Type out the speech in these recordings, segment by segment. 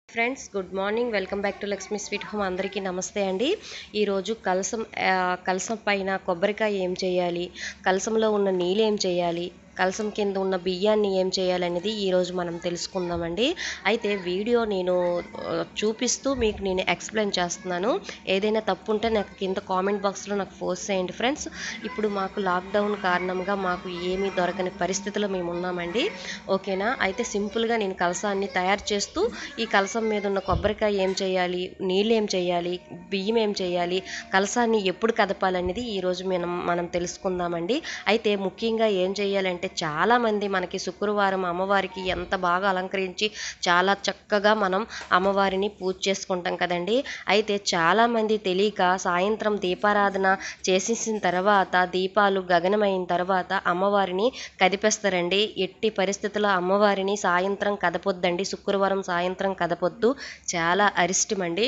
friends good morning welcome back to Lakshmi sweet home అందరికీ నమస్తే అండి ఈరోజు కలసం ఆ, కలసం పైన కొబ్బరికాయ ఏం చేయాలి కలసంలో ఉన్న నీళ్ళు ఏం చేయాలి కలసం కింద ఉన్న బియ్యాన్ని ఏం చేయాలనేది ఈరోజు మనం తెలుసుకుందామండి అయితే వీడియో నేను ఆ, చూపిస్తూ మీకు నేను ఎక్స్ప్లెయిన్ చేస్తున్నాను ఏదైనా తప్పు ఉంటే నాకు కింద కామెంట్ బాక్స్లో నాకు పోస్ట్ చేయండి ఫ్రెండ్స్ ఇప్పుడు మాకు లాక్డౌన్ కారణంగా మాకు ఏమీ దొరకని పరిస్థితిలో మేము ఉన్నామండి ఓకేనా అయితే సింపుల్గా నేను కలసాన్ని తయారు చేస్తూ ఈ కలసం మీద ఉన్న కొబ్బరికాయ ఏం చేయాలి నీళ్ళు ఏం చేయాలి బియ్యం ఏం చేయాలి కలసాన్ని ఎప్పుడు కదపాలనేది ఈరోజు మనం మనం తెలుసుకుందామండి అయితే ముఖ్యంగా ఏం చేయాలంటే చాలామంది మనకి శుక్రవారం అమ్మవారికి ఎంత బాగా అలంకరించి చాలా చక్కగా మనం అమ్మవారిని పూజ చేసుకుంటాం కదండి అయితే చాలామంది తెలియక సాయంత్రం దీపారాధన చేసేసిన తర్వాత దీపాలు గగనమైన తర్వాత అమ్మవారిని కదిపేస్తారండి ఎట్టి పరిస్థితుల్లో అమ్మవారిని సాయంత్రం కదపొద్దండి శుక్రవారం సాయంత్రం కదపొద్దు చాలా అరిష్టమండి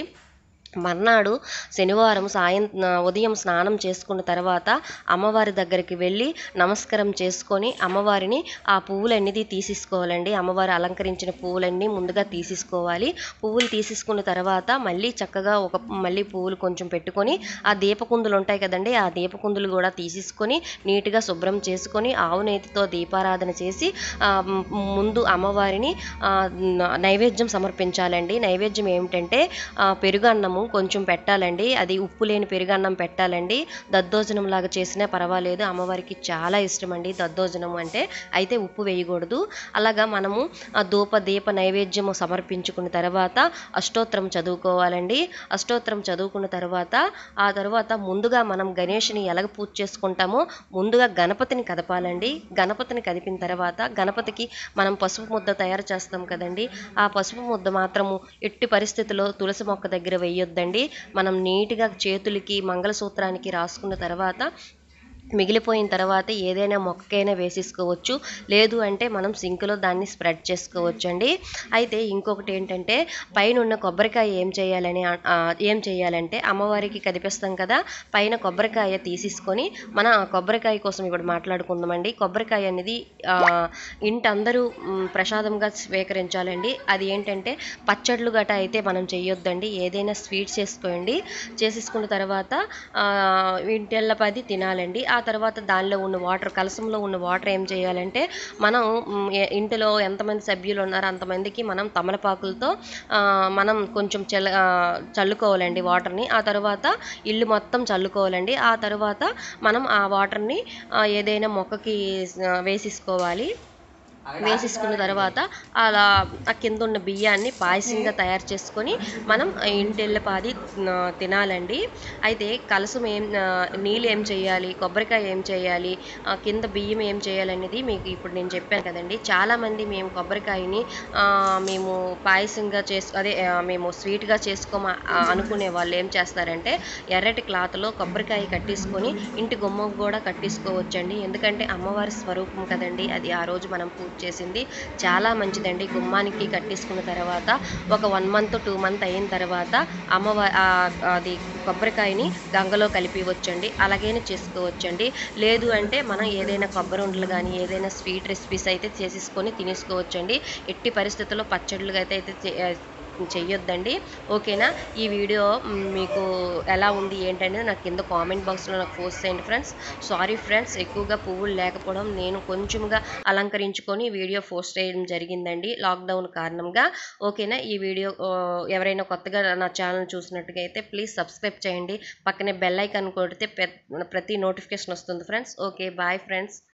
మర్నాడు శనివారం సాయం ఉదయం స్నానం చేసుకున్న తర్వాత అమ్మవారి దగ్గరికి వెళ్ళి నమస్కారం చేసుకొని అమ్మవారిని ఆ పువ్వులన్నీ తీసేసుకోవాలండి అమ్మవారు అలంకరించిన పువ్వులన్నీ ముందుగా తీసేసుకోవాలి పువ్వులు తీసేసుకున్న తర్వాత మళ్ళీ చక్కగా ఒక మళ్ళీ పువ్వులు కొంచెం పెట్టుకొని ఆ దీపకుందులు ఉంటాయి కదండి ఆ దీపకుందులు కూడా తీసేసుకొని నీట్గా శుభ్రం చేసుకొని ఆవు నేతితో దీపారాధన చేసి ఆ, మ్, ముందు అమ్మవారిని ఆ, న- నైవేద్యం సమర్పించాలండి నైవేద్యం ఏమిటంటే ఆ, పెరుగన్నము కొంచెం పెట్టాలండి అది ఉప్పు లేని పెరుగన్నం పెట్టాలండి దద్దోజనం లాగా చేసినా పర్వాలేదు అమ్మవారికి చాలా ఇష్టం అండి దద్దోజనం అంటే అయితే ఉప్పు వేయకూడదు అలాగా మనము ఆ ధూప దీప నైవేద్యము సమర్పించుకున్న తర్వాత అష్టోత్తరం చదువుకోవాలండి అష్టోత్తరం చదువుకున్న తర్వాత ఆ తర్వాత ముందుగా మనం గణేష్ని ఎలాగ పూజ చేసుకుంటామో ముందుగా గణపతిని కదపాలండి గణపతిని కదిపిన తర్వాత గణపతికి మనం పసుపు ముద్ద తయారు చేస్తాం కదండి ఆ పసుపు ముద్ద మాత్రము ఎట్టి పరిస్థితుల్లో తులసి మొక్క దగ్గర వేయొద్దండి మనం నీట్గా చేతులకి మంగళసూత్రానికి రాసుకున్న తర్వాత మిగిలిపోయిన తర్వాత ఏదైనా మొక్కైనా వేసేసుకోవచ్చు లేదు అంటే మనం సింకులో దాన్ని స్ప్రెడ్ చేసుకోవచ్చు అండి అయితే ఇంకొకటి ఏంటంటే పైన ఉన్న కొబ్బరికాయ ఏం చేయాలని ఆ- ఆ, ఏం చేయాలంటే అమ్మవారికి కదిపిస్తాం కదా పైన కొబ్బరికాయ తీసేసుకొని మన ఆ కొబ్బరికాయ కోసం ఇప్పుడు మాట్లాడుకుందామండి కొబ్బరికాయ అనేది ఆ, ఇంటి అందరూ మ్, ప్రసాదంగా స్వీకరించాలండి అది ఏంటంటే పచ్చళ్ళు గట అయితే మనం చేయొద్దండి ఏదైనా స్వీట్స్ చేసుకోండి చేసేసుకున్న తర్వాత ఆ, ఇంటెల్లపది తినాలండి ఆ తర్వాత దానిలో ఉన్న వాటర్ కలసంలో ఉన్న వాటర్ ఏం చేయాలంటే మనం మ్, ఏ- ఇంటిలో ఎంతమంది సభ్యులు ఉన్నారో అంతమందికి మనం తమలపాకులతో ఆ, మనం కొంచెం చల్ల ఆ, చల్లుకోవాలండి వాటర్ని ఆ తర్వాత ఇల్లు మొత్తం చల్లుకోవాలండి ఆ తర్వాత మనం ఆ వాటర్ని ఆ, ఏదైనా మొక్కకి ఆ, వేసేసుకోవాలి వేసేసుకున్న తర్వాత అలా ఆ కింద ఉన్న బియ్యాన్ని పాయసంగా తయారు చేసుకొని మనం ఇంటెళ్ళపాది తినాలండి అయితే కలసం ఏం ఆ, నీళ్ళు ఏం చేయాలి కొబ్బరికాయ ఏం చేయాలి ఆ, కింద బియ్యం ఏం చేయాలనేది మీకు ఇప్పుడు నేను చెప్పాను కదండి చాలామంది మేము కొబ్బరికాయని ఆ, మేము పాయసంగా చేసు అదే ఆ, మేము స్వీట్గా చేసుకోమ ఆ, అనుకునే వాళ్ళు ఏం చేస్తారంటే ఎర్రటి క్లాత్లో కొబ్బరికాయ కట్టేసుకొని ఇంటి గుమ్మకు కూడా కట్టేసుకోవచ్చండి ఎందుకంటే అమ్మవారి స్వరూపం కదండి అది ఆ రోజు మనం పూజ చేసింది చాలా మంచిదండి గుమ్మానికి కట్టేసుకున్న తర్వాత ఒక వన్ మంత్ టూ మంత్ అయిన తర్వాత అమ్మవారి అది కొబ్బరికాయని గంగలో కలిపివచ్చండి అలాగైనా చేసుకోవచ్చండి లేదు అంటే మనం ఏదైనా కొబ్బరి ఉండలు కానీ ఏదైనా స్వీట్ రెసిపీస్ అయితే చేసేసుకొని తినేసుకోవచ్చండి ఎట్టి పరిస్థితుల్లో పచ్చళ్ళు అయితే అయితే చే- చెయ్యొద్దండి ఓకేనా ఈ వీడియో మ్, మీకు ఎలా ఉంది ఏంటనేది నాకు కింద కామెంట్ బాక్స్లో నాకు పోస్ట్ చేయండి ఫ్రెండ్స్ సారీ ఫ్రెండ్స్ ఎక్కువగా పువ్వులు లేకపోవడం నేను కొంచెంగా అలంకరించుకొని వీడియో పోస్ట్ చేయడం జరిగిందండి లాక్డౌన్ కారణంగా ఓకేనా ఈ వీడియో ఆ, ఎవరైనా కొత్తగా నా ఛానల్ చూసినట్టుగా అయితే ప్లీజ్ సబ్స్క్రైబ్ చేయండి పక్కనే బెల్ ఐకాన్ కొడితే పె- ప్రతి నోటిఫికేషన్ వస్తుంది ఫ్రెండ్స్ ఓకే బాయ్ ఫ్రెండ్స్